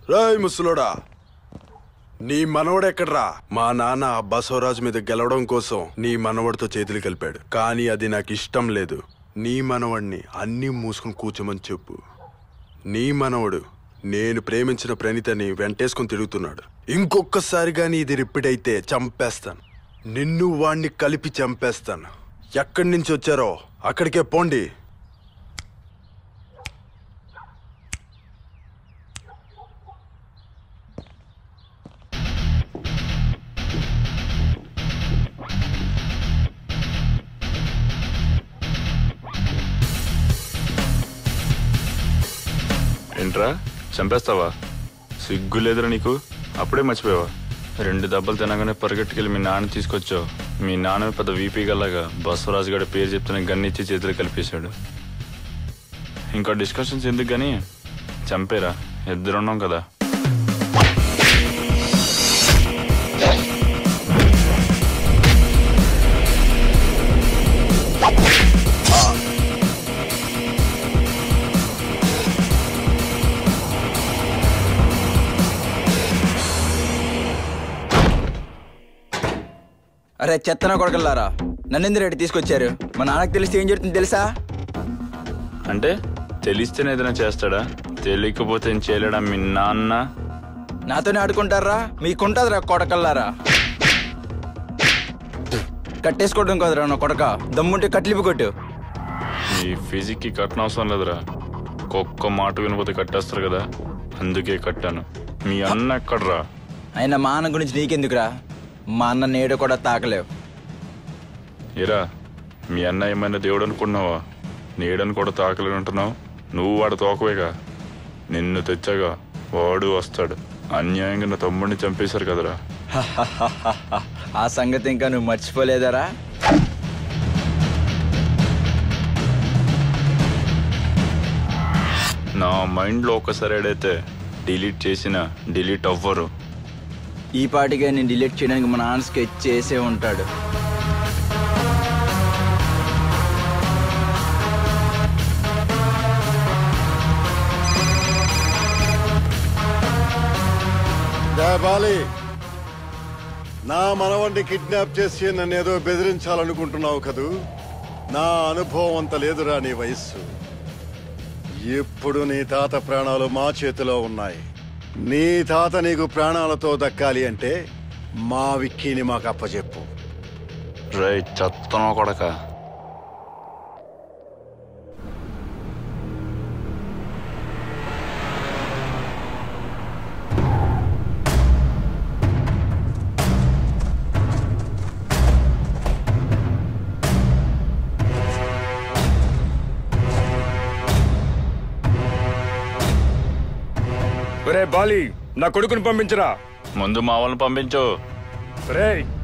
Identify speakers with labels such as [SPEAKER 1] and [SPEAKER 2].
[SPEAKER 1] రాయ్ ముసలోడా నీ మనవడెక్కడ్రా మా నాన్న ఆ బసవరాజు మీద గెలవడం కోసం నీ మనవడితో చేతులు కలిపాడు కానీ అది నాకు ఇష్టం లేదు నీ మనవడిని అన్నీ మూసుకుని కూర్చోమని చెప్పు నీ మనవడు నేను ప్రేమించిన ప్రణితని వెంటేసుకుని తిరుగుతున్నాడు ఇంకొకసారి కానీ ఇది రిపీట్ అయితే చంపేస్తాను నిన్ను వాణ్ణి కలిపి చంపేస్తాను ఎక్కడి నుంచి వచ్చారో అక్కడికే పోండి
[SPEAKER 2] ఏంట్రా చంపేస్తావా సిగ్గు లేదురా నీకు అప్పుడే మర్చిపోయావా రెండు దెబ్బలు తినగానే పరిగెట్టుకెళ్ళి మీ నాన్న తీసుకొచ్చావు మీ నాన్న పెద్ద వీపీ గల్లాగా బసవరాజు గారి పేరు చెప్తున్న గన్నిచ్చి చేతులు కలిపేశాడు ఇంకా డిస్కషన్స్ ఎందుకు కానీ చంపేరా ఇద్దరున్నాం కదా
[SPEAKER 3] అరే చెత్తన కొడకల్లారా నన్ను రెడ్డి తీసుకొచ్చారు మా నాన్నకు తెలిస్తే ఏం జరుగుతుంది తెలుసా
[SPEAKER 2] అంటే తెలిస్తేనే ఏదైనా చేస్తాడా తెలియకపోతే ఏం చేయలేడా మీ నాన్న
[SPEAKER 3] నాతోనే ఆడుకుంటారా మీకుంటుందిరా కొడకల్లారా కట్టేసుకోవడం కదరా నా కొడక దమ్ముంటే కట్లిపి కొట్టు
[SPEAKER 2] ఈ ఫిజిక్కి కట్టనవసరం అవసరం లేదురా ఒక్క మాట వినపోతే కట్టేస్తారు కదా అందుకే కట్టాను మీ అన్న ఎక్కడ్రా
[SPEAKER 3] అయినా మా అన్న గురించి నీకెందుకురా మా అన్న నేడు కూడా తాకలేవు
[SPEAKER 2] ఏరా మీ అన్న ఏమైనా దేవుడు అనుకున్నావా నేడని కూడా తాకలేని అంటున్నావు నువ్వు వాడు తోకవేగా నిన్ను తెచ్చాగా వాడు వస్తాడు అన్యాయంగా నా తమ్ముడిని చంపేశారు కదరా
[SPEAKER 3] ఆ సంగతి ఇంకా నువ్వు మర్చిపోలేదరా
[SPEAKER 2] నా మైండ్లో ఒకసారి ఏడైతే డిలీట్ చేసిన డిలీట్ అవ్వరు
[SPEAKER 3] ఈ పాటిగా నేను డిలీట్ చేయడానికి మా నాన్న స్కెచ్ చేసే ఉంటాడు
[SPEAKER 4] బాలి నా మనవణ్ణి కిడ్నాప్ చేసి నన్ను ఏదో బెదిరించాలనుకుంటున్నావు కదూ నా అనుభవం అంత లేదురా నీ వయస్సు ఇప్పుడు నీ తాత ప్రాణాలు మా చేతిలో ఉన్నాయి నీ తాత నీకు ప్రాణాలతో దక్కాలి అంటే మా విక్కీని మాకు అప్పచెప్పు
[SPEAKER 2] రై చెత్తనో కొడక
[SPEAKER 5] ఒరే బాలి నా కొడుకుని పంపించరా
[SPEAKER 2] ముందు మా వాళ్ళని పంపించు
[SPEAKER 5] రేయ్